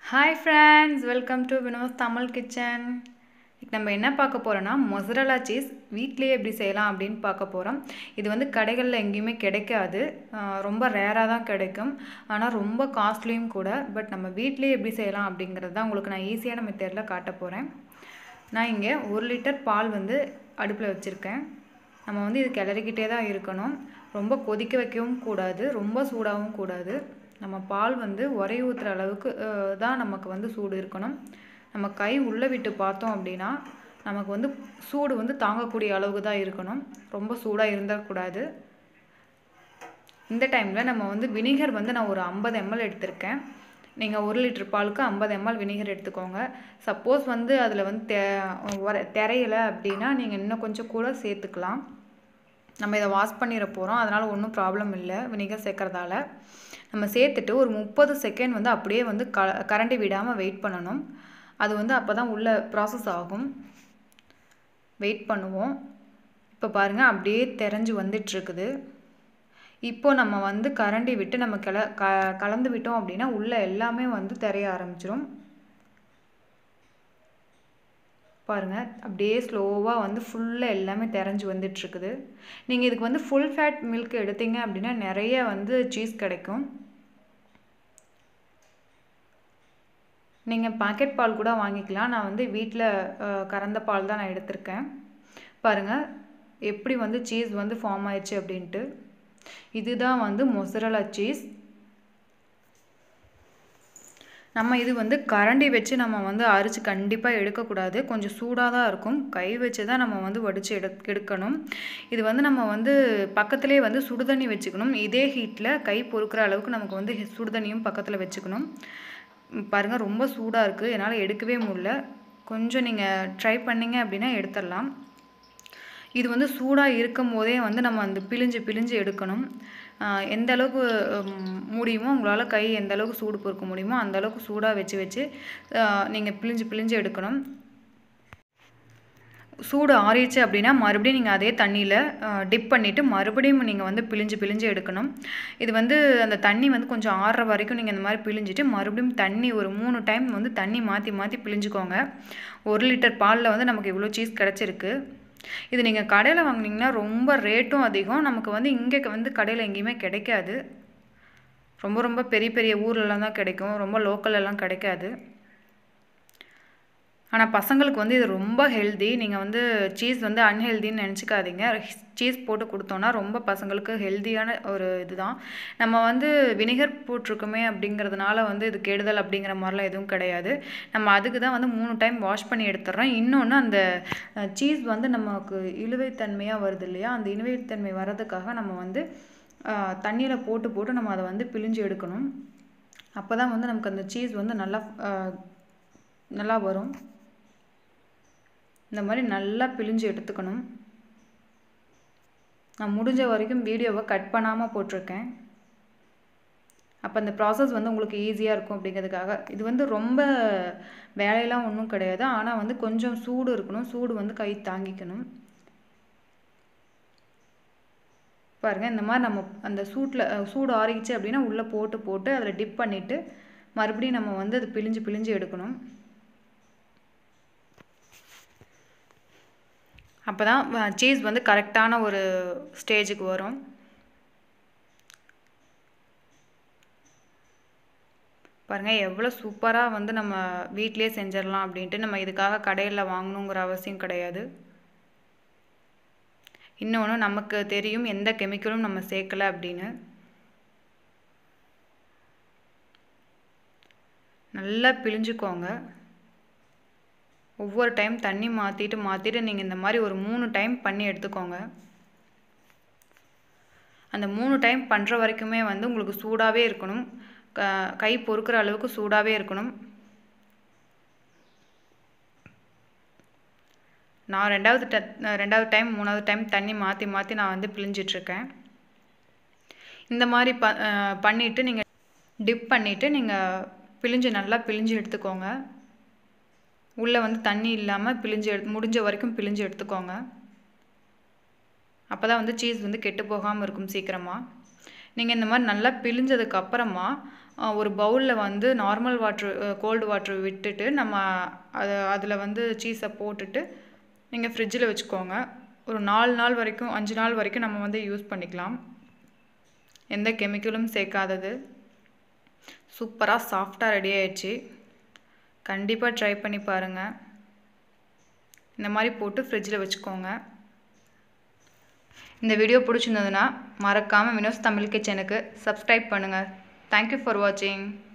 hi friends welcome to Vino's Tamil kitchen நம்ம என்ன பார்க்க போகிறோன்னா மொசரலா சீஸ் வீட்லேயே எப்படி செய்யலாம் அப்படின்னு பார்க்க போகிறோம் இது வந்து கடைகளில் எங்கேயுமே கிடைக்காது ஆஹ் ரொம்ப ரேராக தான் கிடைக்கும் ஆனால் ரொம்ப காஸ்ட்லியும் கூட பட் நம்ம வீட்லேயே எப்படி செய்யலாம் அப்படிங்கிறது தான் உங்களுக்கு நான் ஈஸியான மெத்தடில் காட்ட போகிறேன் நான் இங்கே ஒரு லிட்டர் பால் வந்து அடுப்பில் வச்சுருக்கேன் நம்ம வந்து இது கிளறிக்கிட்டே தான் இருக்கணும் ரொம்ப கொதிக்க வைக்கவும் கூடாது ரொம்ப சூடாகவும் கூடாது நம்ம பால் வந்து உரை ஊற்றுற அளவுக்கு அஹ், தான் நமக்கு வந்து சூடு இருக்கணும் நம்ம கை உள்ளே விட்டு பார்த்தோம் அப்படின்னா நமக்கு வந்து சூடு வந்து தாங்கக்கூடிய அளவுக்கு தான் இருக்கணும் ரொம்ப சூடாக இருந்துடக்கூடாது இந்த டைமில் நம்ம வந்து வினிகர் வந்து நான் ஒரு ஐம்பது எம்எல் எடுத்திருக்கேன் நீங்கள் ஒரு லிட்டர் பாலுக்கு ஐம்பது எம்எல் வினிகர் எடுத்துக்கோங்க சப்போஸ் வந்து அதில் வந்து தெ உர தெரையலை அப்படின்னா நீங்கள் இன்னும் கொஞ்சம் கூட சேர்த்துக்கலாம் நம்ம இதை வாஷ் பண்ணிட போகிறோம் அதனால் ஒன்றும் ப்ராப்ளம் இல்லை வினிகர் சேர்க்கறதால நம்ம சேர்த்துட்டு ஒரு முப்பது செகண்ட் வந்து அப்படியே வந்து க கரண்டி விடாமல் வெயிட் பண்ணணும் அது வந்து அப்போ தான் உள்ள ப்ராசஸ் ஆகும் வெயிட் பண்ணுவோம் இப்போ பாருங்கள் அப்படியே தெரிஞ்சு வந்துட்டுருக்குது இப்போ நம்ம வந்து கரண்டி விட்டு நம்ம கிள க கலந்து விட்டோம் அப்படின்னா உள்ளே எல்லாமே வந்து தெரிய ஆரம்பிச்சிரும் பாருங்கள் அப்படியே ஸ்லோவாக வந்து ஃபுல்லாக எல்லாமே தெரிஞ்சு வந்துட்டுருக்குது நீங்கள் இதுக்கு வந்து ஃபுல் ஃபேட் மில்க் எடுத்தீங்க அப்படின்னா நிறைய வந்து சீஸ் கிடைக்கும் நீங்கள் பாக்கெட் பால் கூட வாங்கிக்கலாம் நான் வந்து வீட்டில் கறந்த பால் தான் நான் எடுத்திருக்கேன் பாருங்கள் எப்படி வந்து சீஸ் வந்து ஃபார்ம் ஆயிடுச்சு அப்படின்ட்டு இதுதான் வந்து மொசரலா சீஸ் நம்ம இது வந்து கரண்டி வச்சு நம்ம வந்து அரிச்சு கண்டிப்பாக எடுக்கக்கூடாது கொஞ்சம் சூடாக தான் இருக்கும் கை வச்சு தான் நம்ம வந்து வடித்து எடு எடுக்கணும் இது வந்து நம்ம வந்து பக்கத்துலேயே வந்து சுடுதண்ணி வச்சுக்கணும் இதே ஹீட்டில் கை பொறுக்கிற அளவுக்கு நமக்கு வந்து சுடுதண்ணியும் பக்கத்தில் வச்சுக்கணும் பாருங்கள் ரொம்ப சூடாக இருக்குது என்னால் எடுக்கவே முடியல கொஞ்சம் நீங்கள் ட்ரை பண்ணிங்க அப்படின்னா எடுத்துடலாம் இது வந்து சூடாக இருக்கும் போதே வந்து நம்ம அந்த பிழிஞ்சு பிழிஞ்சு எடுக்கணும் ஆஹ் எந்த அளவுக்கு உம், முடியுமோ உங்களால் கை எந்த அளவுக்கு சூடு பொறுக்க முடியுமோ அந்த அளவுக்கு சூடாக வச்சு வச்சு நீங்கள் பிழிஞ்சு பிழிஞ்சு எடுக்கணும் சூடு ஆறிடுச்சு அப்படின்னா மறுபடியும் நீங்கள் அதே தண்ணியில் டிப் பண்ணிவிட்டு மறுபடியும் நீங்கள் வந்து பிழிஞ்சு பிழிஞ்சு எடுக்கணும் இது வந்து அந்த தண்ணி வந்து கொஞ்சம் ஆறுற வரைக்கும் நீங்கள் இந்த மாதிரி பிழிஞ்சிட்டு மறுபடியும் தண்ணி ஒரு மூணு டைம் வந்து தண்ணி மாற்றி மாற்றி பிழிஞ்சுக்கோங்க ஒரு லிட்டர் பாலில் வந்து நமக்கு இவ்வளோ சீஸ் கிடச்சிருக்கு இது நீங்கள் கடையில் வாங்குனீங்கன்னா ரொம்ப ரேட்டும் அதிகம் நமக்கு வந்து இங்கே வந்து கடையில் எங்கேயுமே கிடைக்காது ரொம்ப ரொம்ப பெரிய பெரிய ஊர்லலாம் தான் கிடைக்கும் ரொம்ப லோக்கல்லலாம் கிடைக்காது ஆனால் பசங்களுக்கு வந்து இது ரொம்ப ஹெல்தி நீங்கள் வந்து சீஸ் வந்து அன்ஹெல்தின்னு நினச்சிக்காதீங்க சீஸ் போட்டு கொடுத்தோன்னா ரொம்ப பசங்களுக்கு ஹெல்தியான ஒரு இதுதான் நம்ம வந்து வினிகர் போட்டிருக்கோமே அப்படிங்கிறதுனால வந்து இது கெடுதல் அப்படிங்கிற மாதிரிலாம் எதுவும் கிடையாது நம்ம அதுக்கு தான் வந்து மூணு டைம் வாஷ் பண்ணி எடுத்துடுறோம் இன்னொன்று அந்த சீஸ் வந்து நமக்கு இழுவைத்தன்மையாக வருது இல்லையா அந்த இழுவைத்தன்மை வர்றதுக்காக நம்ம வந்து தண்ணியில் போட்டு போட்டு நம்ம அதை வந்து பிழிஞ்சு எடுக்கணும் அப்போ தான் வந்து நமக்கு அந்த சீஸ் வந்து நல்லா ஆஹ், நல்லா வரும் இந்த மாதிரி நல்லா பிழிஞ்சு எடுத்துக்கணும் நான் முடிஞ்ச வரைக்கும் வீடியோவை கட் பண்ணாமல் போட்டிருக்கேன் அப்போ அந்த ப்ராசஸ் வந்து உங்களுக்கு ஈஸியாக இருக்கும் அப்படிங்கிறதுக்காக இது வந்து ரொம்ப வேலையெல்லாம் ஒன்றும் கிடையாது ஆனால் வந்து கொஞ்சம் சூடு இருக்கணும் சூடு வந்து கை தாங்கிக்கணும் பாருங்கள் இந்த மாதிரி நம்ம அந்த சூட்டில் சூடு ஆறிச்சு அப்படின்னா உள்ளே போட்டு போட்டு அதில் டிப் பண்ணிவிட்டு மறுபடியும் நம்ம வந்து அது பிழிஞ்சு பிழிஞ்சு எடுக்கணும் அப்போ தான் சீஸ் வந்து கரெக்டான ஒரு ஸ்டேஜுக்கு வரும் பாருங்கள் எவ்வளோ சூப்பராக வந்து நம்ம வீட்டிலே செஞ்சிடலாம் அப்படின்ட்டு நம்ம இதுக்காக கடையில் வாங்கணுங்கிற அவசியம் கிடையாது இன்னொன்று நமக்கு தெரியும் எந்த கெமிக்கலும் நம்ம சேர்க்கலை அப்படின்னு நல்லா பிழிஞ்சுக்கோங்க ஒவ்வொரு டைம் தண்ணி மாற்றிட்டு மாற்றிட்டு நீங்கள் இந்த மாதிரி ஒரு மூணு டைம் பண்ணி எடுத்துக்கோங்க அந்த மூணு டைம் பண்ணுற வரைக்குமே வந்து உங்களுக்கு சூடாகவே இருக்கணும் க கை பொறுக்கிற அளவுக்கு சூடாகவே இருக்கணும் நான் ரெண்டாவது ட ரெண்டாவது டைம் மூணாவது டைம் தண்ணி மாற்றி மாற்றி நான் வந்து பிழிஞ்சிட்ருக்கேன் இந்த மாதிரி ப பண்ணிவிட்டு நீங்கள் டிப் பண்ணிவிட்டு நீங்கள் பிழிஞ்சு நல்லா பிழிஞ்சு எடுத்துக்கோங்க உள்ளே வந்து தண்ணி இல்லாமல் பிழிஞ்சு எடு முடிஞ்ச வரைக்கும் பிழிஞ்சு எடுத்துக்கோங்க அப்போ தான் வந்து சீஸ் வந்து கெட்டு போகாமல் இருக்கும் சீக்கிரமாக நீங்கள் இந்த மாதிரி நல்லா பிழிஞ்சதுக்கு அப்புறமா ஒரு பவுலில் வந்து நார்மல் வாட்ரு கோல்டு வாட்ரு விட்டுட்டு நம்ம அதை அதில் வந்து சீஸை போட்டுட்டு நீங்கள் ஃப்ரிட்ஜில் வச்சுக்கோங்க ஒரு நாலு நாள் வரைக்கும் அஞ்சு நாள் வரைக்கும் நம்ம வந்து யூஸ் பண்ணிக்கலாம் எந்த கெமிக்கலும் சேர்க்காதது சூப்பராக சாஃப்டாக ரெடி ஆயிடுச்சு கண்டிப்பாக ட்ரை பண்ணி பாருங்கள் இந்த மாதிரி போட்டு ஃப்ரிட்ஜில் வச்சுக்கோங்க இந்த வீடியோ பிடிச்சிருந்ததுன்னா மறக்காமல் வினோஸ் தமிழ் கிச்சனுக்கு சப்ஸ்கிரைப் பண்ணுங்கள் தேங்க்யூ ஃபார் வாட்சிங்